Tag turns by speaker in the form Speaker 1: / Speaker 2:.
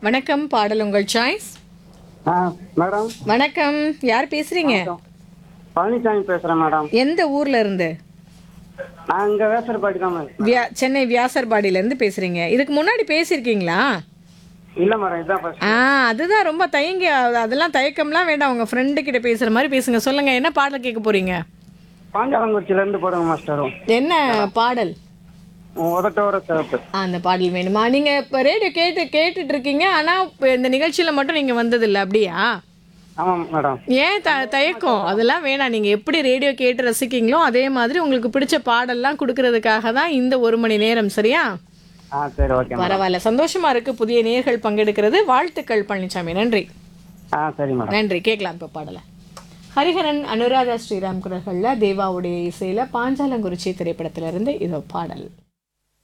Speaker 1: வணக்கம் பாடல் உங்கள் சாய்ஸ்
Speaker 2: ஆ மேடம்
Speaker 1: வணக்கம் யார் பேசுறீங்க
Speaker 2: பழனிசாமி பேசுறேன் மேடம்
Speaker 1: எந்த ஊர்ல இருந்து
Speaker 2: நான் இங்க வேசர்பாடி தான் மேடம்
Speaker 1: வியா சென்னை வியாசர்பாடியில இருந்து பேசுறீங்க இதுக்கு முன்னாடி பேசியிருக்கீங்களா
Speaker 2: இல்ல மேடம் இதுதான் first.
Speaker 1: ஆ அதுதான் ரொம்ப தயங்கி அது- அதெல்லாம் தயக்கம்லாம் வேண்டாம் உங்க ஃப்ரெண்டு கிட்ட பேசுற மாதிரி பேசுங்க சொல்லுங்க என்ன பாடல் கேட்க போறீங்க
Speaker 2: பாஞ்சாலங்குறிச்சில இருந்து போடுங்க மாஸ்டரும்
Speaker 1: என்ன பாடல்
Speaker 2: உதட்டோட சிறப்பு
Speaker 1: ஆ, அந்த பாடல் வேணுமா நீங்க இப்ப ரேடியோ கேட்டு கேட்டுட்டு இருக்கீங்க ஆனா இப்ப இந்த நிகழ்ச்சியில மட்டும் நீங்க வந்ததில்ல அப்படியா
Speaker 2: ஆமாம் மேடம்
Speaker 1: ஏன் த தயக்கம் அதெல்லாம் வேணாம் நீங்க எப்படி ரேடியோ கேட்டு ரசிக்கீங்களோ அதே மாதிரி உங்களுக்கு பிடிச்ச பாடல்லாம் கொடுக்கறதுக்காக தான் இந்த ஒரு மணி நேரம் சரியா
Speaker 2: ஆ சரி ஓகே மேடம்
Speaker 1: பரவாயில்ல சந்தோஷமா இருக்கு புதிய நேர்கள் பங்கெடுக்கிறது வாழ்த்துக்கள் பழனிசாமி நன்றி
Speaker 2: ஆ சரி மேடம்
Speaker 1: நன்றி கேட்கலாம் இப்போ பாடலை ஹரிஹரன் அனுராதா ஸ்ரீராம் குரல்களில் தேவாவுடைய இசையில் பாஞ்சாலங்குறிச்சி திரைப்படத்திலிருந்து இதோ பாடல்